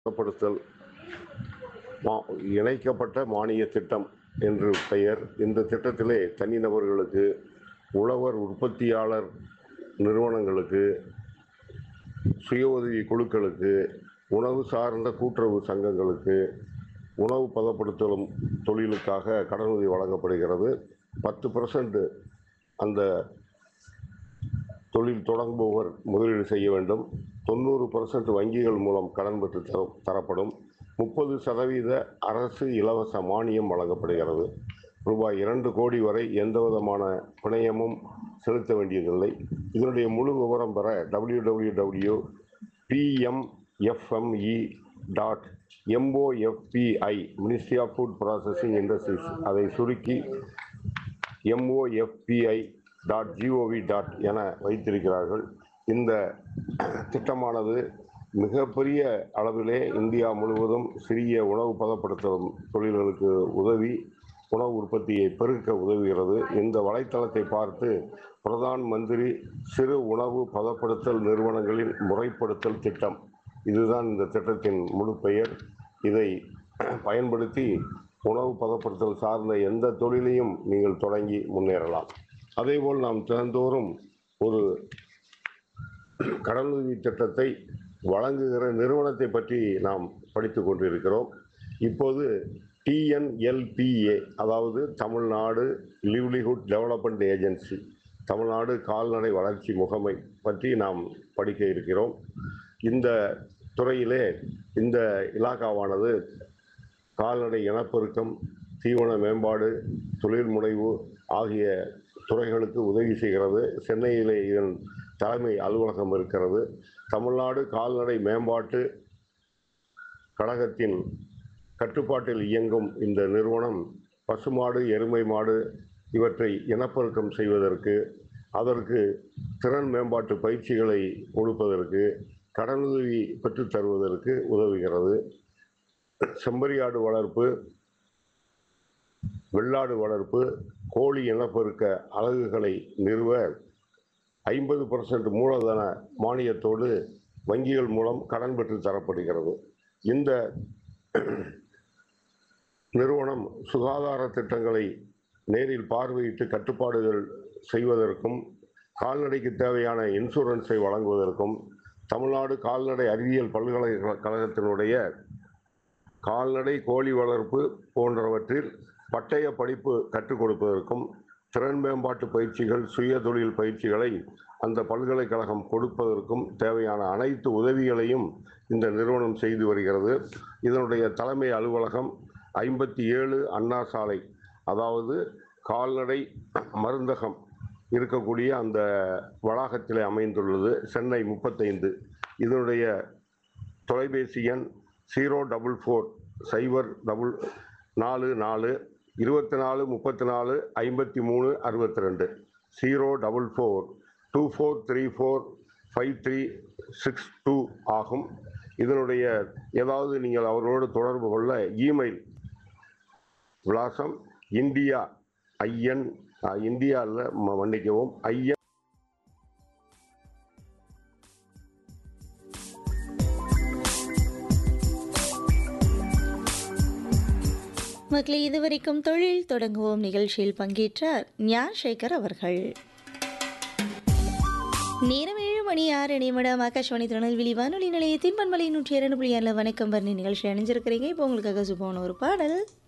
படுத்தல் மா- இணைக்கப்பட்ட மானிய திட்டம் என்று பெயர் இந்த திட்டத்திலே தனிநபர்களுக்கு உழவர் உற்பத்தியாளர் நிறுவனங்களுக்கு சுய உதவி குழுக்களுக்கு உணவு சார்ந்த கூட்டுறவு சங்கங்களுக்கு உணவு பதப்படுத்தலும் தொழிலுக்காக கடனுதவி வழங்கப்படுகிறது பத்து பர்சன்ட் அந்த தொழில் தொடங்குபவர் முதலீடு செய்ய வேண்டும் தொண்ணூறு பர்சன்ட் வங்கிகள் மூலம் கடன் பெற்று தர தரப்படும் முப்பது சதவீத அரசு இலவச மானியம் வழங்கப்படுகிறது ரூபாய் இரண்டு கோடி வரை எந்த விதமான பிணையமும் செலுத்த வேண்டியதில்லை இதனுடைய முழு விவரம் பெற W W W PMFME dot MOFPI ministry of food processing industries அதை சுருக்கி எம்ஓஎஃப்பிஐ டாட் ஜிஓவி டாட் என வைத்திருக்கிறார்கள் இந்த திட்டமானது மிகப்பெரிய அளவிலே இந்தியா முழுவதும் சிறிய உணவு பதப்படுத்தும் தொழில்களுக்கு உதவி உணவு உற்பத்தியை பெருக்க உதவுகிறது இந்த வலைத்தளத்தை பார்த்து பிரதான் மந்திரி சிறு உணவு பதப்படுத்தல் நிறுவனங்களின் முறைப்படுத்தல் திட்டம் இதுதான் இந்த திட்டத்தின் முழு பெயர் இதை பயன்படுத்தி உணவு பதப்படுத்தல் சார்ந்த எந்த தொழிலையும் நீங்கள் தொடங்கி முன்னேறலாம் அதேபோல் நாம் தினந்தோறும் ஒரு கடனுதவி திட்டத்தை வழங்குகிற நிறுவனத்தை பற்றி நாம் படித்து கொண்டிருக்கிறோம் இப்போது டிஎன்எல்பிஏ அதாவது Tamil Nadu livelihood development agency Tamil Nadu கால்நடை வளர்ச்சி முகமை பற்றி நாம் படிக்க இருக்கிறோம் இந்த துறையிலே இந்த இலாக்காவானது கால்நடை இனப்பெருக்கம் தீவன மேம்பாடு தொழில் முனைவு ஆகிய துறைகளுக்கு உதவி செய்கிறது சென்னையிலே இதன் தலைமை அலுவலகம் இருக்கிறது தமிழ்நாடு கால்நடை மேம்பாட்டு கழகத்தின் கட்டுப்பாட்டில் இயங்கும் இந்த நிறுவனம் பசுமாடு எருமை மாடு இவற்றை இனப்பெருக்கம் செய்வதற்கு அதற்கு திறன் மேம்பாட்டு பயிற்சிகளை கொடுப்பதற்கு கடனுதவி பெற்றுத் தருவதற்கு உதவுகிறது செம்மறியாடு வளர்ப்பு வெள்ளாடு வளர்ப்பு கோழி இனப்பெருக்க அலகுகளை நிறுவ ஐம்பது பர்சன்ட் மூலதன மானியத்தோடு வங்கிகள் மூலம் கடன் பெற்று தரப்படுகிறது இந்த நிறுவனம் சுகாதார திட்டங்களை நேரில் பார்வையிட்டு கட்டுப்பாடுகள் செய்வதற்கும் கால்நடைக்கு தேவையான இன்சூரன்ஸை வழங்குவதற்கும் தமிழ்நாடு கால்நடை அறிவியல் பல்கலைக்கழகத்தினுடைய கால்நடை கோழி வளர்ப்பு போன்றவற்றில் பட்டய படிப்பு கற்றுக் கொடுப்பதற்கும் திறன் மேம்பாட்டு பயிற்சிகள் சுய தொழில் பயிற்சிகளை அந்த பல்கலைக்கழகம் கொடுப்பதற்கும் தேவையான அனைத்து உதவிகளையும் இந்த நிறுவனம் செய்து வருகிறது இதனுடைய தலைமை அலுவலகம் ஐம்பத்தி ஏழு அண்ணா சாலை அதாவது கால்நடை மருந்தகம் இருக்கக்கூடிய அந்த வளாகத்திலே அமைந்துள்ளது சென்னை முப்பத்தைந்து இதனுடைய தொலைபேசி எண் ஜீரோ டபுள் ஃபோர் சைபர் டபுள் நாலு நாலு இருபத்தி நாலு முப்பத்தி நாலு ஐம்பத்தி மூணு அறுபத்தி ரெண்டு zero double four two four three four five three six two ஆகும் இதனுடைய ஏதாவது நீங்கள் அவர்களோடு தொடர்பு கொள்ள இமெயில் விலாசம் இந்தியா ஐஎன் இந்தியாவில் மன்னிக்கவும் ஐஎன் மக்களே இதுவரைக்கும் தொழில் தொடங்குவோம் நிகழ்ச்சியில் பங்கேற்றார் ஞானசேகர் அவர்கள் நேரம் ஏழு மணி ஆறு நிமிடம் ஆகாஷ்வாணி திருநெல்வேலி வானொலி நிலையத்தின் பண்பலை நூற்றி இரண்டு புள்ளி ஆறில் வணக்கம் வர்ணி நிகழ்ச்சி அணிஞ்சிருக்கிறீங்க இப்போ உங்களுக்காக சுபமான ஒரு பாடல்